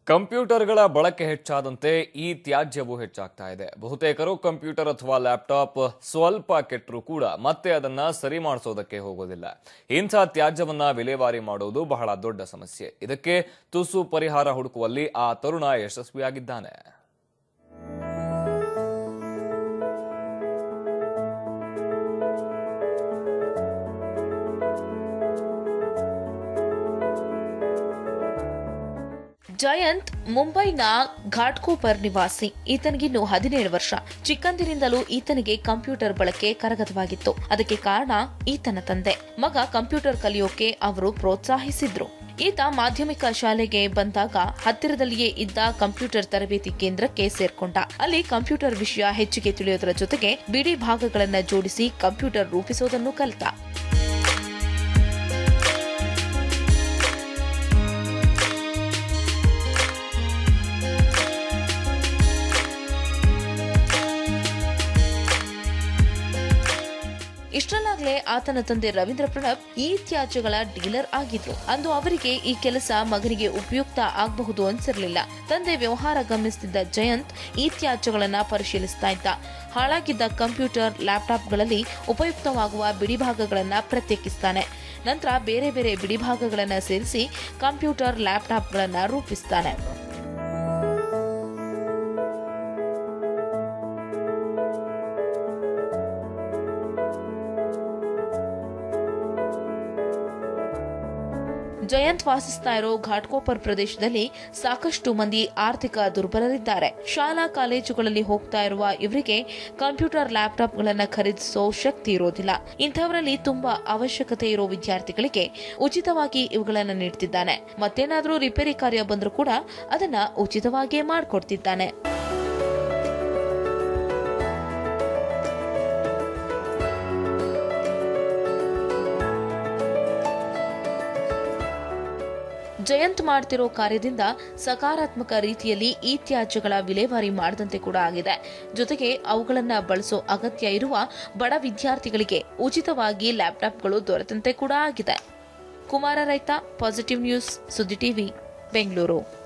ಕಂಪ್ಯೂಟರ್ಗಳ ಬಳಕೆ ಹೆಚ್ಚಾದಂತೆ ಈ ತ್ಯಾಜ್ಯವು ಹೆಚ್ಚಾಗ್ತಾ ಇದೆ ಬಹುತೇಕರು ಕಂಪ್ಯೂಟರ್ ಅಥವಾ ಲ್ಯಾಪ್ಟಾಪ್ ಸ್ವಲ್ಪ ಕೆಟ್ಟರೂ ಕೂಡ ಮತ್ತೆ ಅದನ್ನ ಸರಿ ಮಾಡಿಸೋದಕ್ಕೆ ಹೋಗೋದಿಲ್ಲ ಇಂಥ ತ್ಯಾಜ್ಯವನ್ನ ವಿಲೇವಾರಿ ಮಾಡುವುದು ಬಹಳ ದೊಡ್ಡ ಸಮಸ್ಯೆ ಇದಕ್ಕೆ ತುಸು ಪರಿಹಾರ ಹುಡುಕುವಲ್ಲಿ ಆ ತರುಣ ಯಶಸ್ವಿಯಾಗಿದ್ದಾನೆ ಜಯಂತ್ ಮುಂಬೈನ ಘಾಟ್ಕೋಪರ್ ನಿವಾಸಿ ಈತನಿಗಿನ್ನು ಹದಿನೇಳು ವರ್ಷ ಚಿಕ್ಕಂದಿನಿಂದಲೂ ಈತನಿಗೆ ಕಂಪ್ಯೂಟರ್ ಬಳಕೆ ಕರಗತವಾಗಿತ್ತು ಅದಕ್ಕೆ ಕಾರಣ ಈತನ ತಂದೆ ಮಗ ಕಂಪ್ಯೂಟರ್ ಕಲಿಯೋಕೆ ಅವರು ಪ್ರೋತ್ಸಾಹಿಸಿದ್ರು ಈತ ಮಾಧ್ಯಮಿಕ ಶಾಲೆಗೆ ಬಂದಾಗ ಹತ್ತಿರದಲ್ಲಿಯೇ ಇದ್ದ ಕಂಪ್ಯೂಟರ್ ತರಬೇತಿ ಕೇಂದ್ರಕ್ಕೆ ಸೇರ್ಕೊಂಡ ಅಲ್ಲಿ ಕಂಪ್ಯೂಟರ್ ವಿಷಯ ಹೆಚ್ಚಿಗೆ ತಿಳಿಯೋದರ ಜೊತೆಗೆ ಬಿಡಿ ಭಾಗಗಳನ್ನ ಜೋಡಿಸಿ ಕಂಪ್ಯೂಟರ್ ರೂಪಿಸೋದನ್ನು ಕಲಿತ ಇಷ್ಟರಲ್ಲಾಗ್ಲೇ ಆತನ ತಂದೆ ರವೀಂದ್ರ ಪ್ರಣಬ್ ಈ ತ್ಯಾಜ್ಯಗಳ ಡೀಲರ್ ಆಗಿದ್ರು ಅಂದು ಅವರಿಗೆ ಈ ಕೆಲಸ ಮಗನಿಗೆ ಉಪಯುಕ್ತ ಆಗಬಹುದು ಅನ್ಸಿರ್ಲಿಲ್ಲ ತಂದೆ ವ್ಯವಹಾರ ಗಮನಿಸುತ್ತಿದ್ದ ಜಯಂತ್ ಈ ತ್ಯಾಜ್ಯಗಳನ್ನ ಪರಿಶೀಲಿಸ್ತಾ ಇದ್ದ ಹಾಳಾಗಿದ್ದ ಕಂಪ್ಯೂಟರ್ ಲ್ಯಾಪ್ಟಾಪ್ಗಳಲ್ಲಿ ಉಪಯುಕ್ತವಾಗುವ ಬಿಡಿಭಾಗಗಳನ್ನ ಪ್ರತ್ಯೇಕಿಸ್ತಾನೆ ನಂತರ ಬೇರೆ ಬೇರೆ ಬಿಡಿಭಾಗಗಳನ್ನ ಸೇರಿಸಿ ಕಂಪ್ಯೂಟರ್ ಲ್ಯಾಪ್ಟಾಪ್ಗಳನ್ನ ರೂಪಿಸ್ತಾನೆ ಜಯಂತ್ ವಾಸಿಸ್ತಾ ಇರೋ ಘಾಟ್ಕೋಪರ್ ಪ್ರದೇಶದಲ್ಲಿ ಸಾಕಷ್ಟು ಮಂದಿ ಆರ್ಥಿಕ ದುರ್ಬಲರಿದ್ದಾರೆ ಶಾಲಾ ಕಾಲೇಜುಗಳಲ್ಲಿ ಹೋಗ್ತಾ ಇರುವ ಇವರಿಗೆ ಕಂಪ್ಯೂಟರ್ ಲ್ಯಾಪ್ಟಾಪ್ಗಳನ್ನ ಖರೀದಿಸೋ ಶಕ್ತಿ ಇರೋದಿಲ್ಲ ಇಂಥವರಲ್ಲಿ ತುಂಬಾ ಅವಶ್ಯಕತೆ ಇರೋ ವಿದ್ಯಾರ್ಥಿಗಳಿಗೆ ಉಚಿತವಾಗಿ ಇವುಗಳನ್ನ ನೀಡ್ತಿದ್ದಾನೆ ಮತ್ತೇನಾದ್ರೂ ರಿಪೇರಿ ಕಾರ್ಯ ಬಂದ್ರೂ ಕೂಡ ಅದನ್ನ ಉಚಿತವಾಗಿಯೇ ಮಾಡ್ಕೊಡ್ತಿದ್ದಾನೆ ಜಯಂತ್ ಮಾಡ್ತಿರೋ ಕಾರ್ಯದಿಂದ ಸಕಾರಾತ್ಮಕ ರೀತಿಯಲ್ಲಿ ಈ ತ್ಯಾಜ್ಯಗಳ ವಿಲೇವಾರಿ ಮಾಡದಂತೆ ಕೂಡ ಆಗಿದೆ ಜೊತೆಗೆ ಅವುಗಳನ್ನ ಬಳಸೋ ಅಗತ್ಯ ಇರುವ ಬಡ ವಿದ್ಯಾರ್ಥಿಗಳಿಗೆ ಉಚಿತವಾಗಿ ಲ್ಯಾಪ್ಟಾಪ್ಗಳು ದೊರೆತಂತೆ ಕೂಡ ಆಗಿದೆ ಕುಮಾರ ರೈತ ಪಾಸಿಟಿವ್ ನ್ಯೂಸ್ ಸುದ್ದಿ ಟಿವಿ ಬೆಂಗಳೂರು